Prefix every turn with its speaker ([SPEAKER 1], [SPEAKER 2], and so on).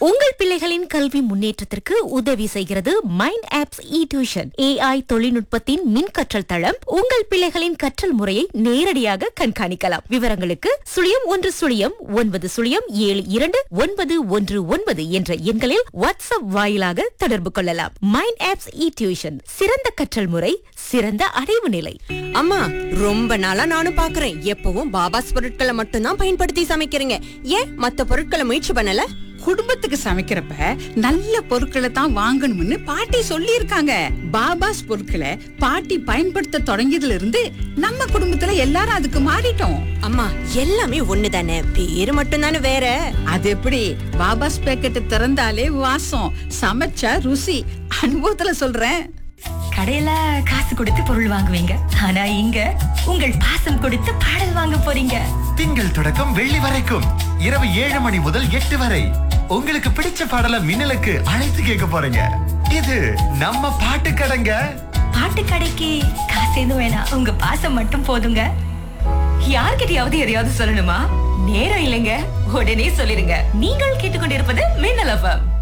[SPEAKER 1] உங்கள் பிள்ளைகளின் கல்வி முன்னேற்றத்திற்கு உதவி செய்கிறது mind apps e tuition AI தொழில்நுட்பத்தின் மின் கற்றல் தளம் உங்கள் பிள்ளைகளின் கற்றல் முறையை நேரடியாக கண்காணிக்கலாம் விவரங்களுக்கு சுழியம் ஒன்று சுழியம் ஒன்பது சுழியம் ஏழு இரண்டு ஒன்பது ஒன்று ஒன்பது என்ற எண்களில் வாட்ஸ்அப் வாயிலாக தொடர்பு கொள்ளலாம் மைண்ட் ஆப்ஸ் இ டியூஷன் சிறந்த கற்றல் முறை சிறந்த அடைவு நிலை
[SPEAKER 2] அம்மா ரொம்ப நாளா நானும் பாக்குறேன் எப்பவும் பாபாஸ் பொருட்களை மட்டும்தான் பயன்படுத்தி சமைக்கிறீங்க ஏன் மத்த பொருட்களை முயற்சி பண்ணல
[SPEAKER 3] குடும்பத்துக்கு சமைக்கிறப்ப நல்ல பொருட்களை தான் வாங்கணும்னு பாட்டி சொல்லியிருக்காங்க பாபாஸ் பொருட்களை பாட்டி பயன்படுத்த தொடங்கியதுல இருந்து நம்ம குடும்பத்துல எல்லாரும் அதுக்கு மாறிட்டோம்
[SPEAKER 2] அம்மா எல்லாமே ஒண்ணுதானே பேரு மட்டும்தானே வேற
[SPEAKER 3] அது எப்படி பாபாஸ் பேக்கெட் திறந்தாலே வாசம் சமைச்சா ருசி அனுபவத்துல சொல்றேன்
[SPEAKER 4] கடையில காசு கொடுத்து பொருள் வாங்குவீங்க ஆனா இங்க உங்கள் பாசம் கொடுத்து பாடல் வாங்க போறீங்க
[SPEAKER 5] திங்கள் தொடக்கம் வெள்ளி வரைக்கும் இரவு ஏழு மணி முதல் எட்டு வரை உங்களுக்கு பிடிச்ச பாடல மின்னலுக்கு அழைத்து கேட்க போறீங்க இது நம்ம பாட்டு கடைங்க
[SPEAKER 4] பாட்டு கடைக்கு காசு எதுவும் வேணாம் உங்க பாசம் மட்டும் போதுங்க யார்கிட்டயாவது எதையாவது சொல்லணுமா நேரம் இல்லைங்க உடனே சொல்லிருங்க நீங்கள் கேட்டுக்கொண்டிருப்பது மின்னல் எஃப்எம்